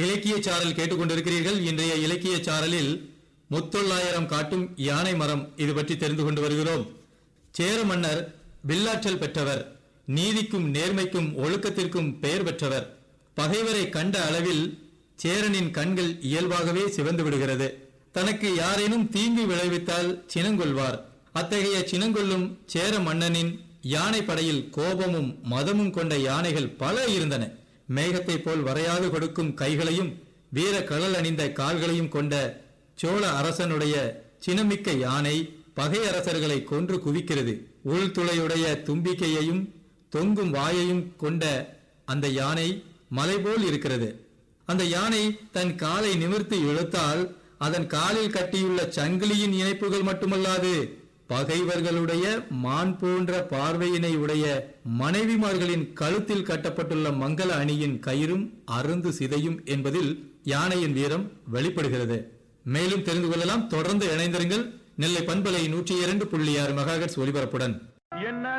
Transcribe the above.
இலக்கிய சாரல் கேட்டுக்கொண்டிருக்கிறீர்கள் இன்றைய இலக்கிய சாரலில் முத்தொள்ளாயிரம் காட்டும் யானை மரம் இது பற்றி தெரிந்து கொண்டு வருகிறோம் சேர மன்னர் வில்லாற்றல் பெற்றவர் நீதிக்கும் நேர்மைக்கும் ஒழுக்கத்திற்கும் பெயர் பெற்றவர் பகைவரை கண்ட அளவில் சேரனின் கண்கள் இயல்பாகவே சிவந்து விடுகிறது தனக்கு யாரேனும் தீங்கு விளைவித்தால் சினங்கொள்வார் அத்தகைய சினங்கொள்ளும் சேர மன்னனின் யானை படையில் கோபமும் மதமும் கொண்ட யானைகள் பல இருந்தன மேகத்தை போல் வரையாது கொடுக்கும் கைகளையும் வீர கடல் அணிந்த கால்களையும் கொண்ட சோழ அரசனுடைய சினமிக்க யானை பகை அரசர்களை கொன்று குவிக்கிறது உள்துளையுடைய தும்பிக்கையையும் தொங்கும் வாயையும் கொண்ட அந்த யானை மலை போல் இருக்கிறது அந்த யானை தன் காலை நிமிர்த்தி இழுத்தால் அதன் காலில் கட்டியுள்ள சங்கிலியின் இணைப்புகள் மட்டுமல்லாது பகைவர்களுடைய மான் போன்ற பார்வையினை உடைய மனைவிமார்களின் கழுத்தில் கட்டப்பட்டுள்ள மங்கள அணியின் கயிறும் அருந்து சிதையும் என்பதில் யானையின் வீரம் வெளிப்படுகிறது மேலும் தெரிந்து கொள்ளலாம் தொடர்ந்து இணைந்திருங்கள் நெல்லை பண்பலை நூற்றி இரண்டு புள்ளி ஆறு மெகாஹெர்ட்ஸ் ஒலிபரப்புடன் என்ன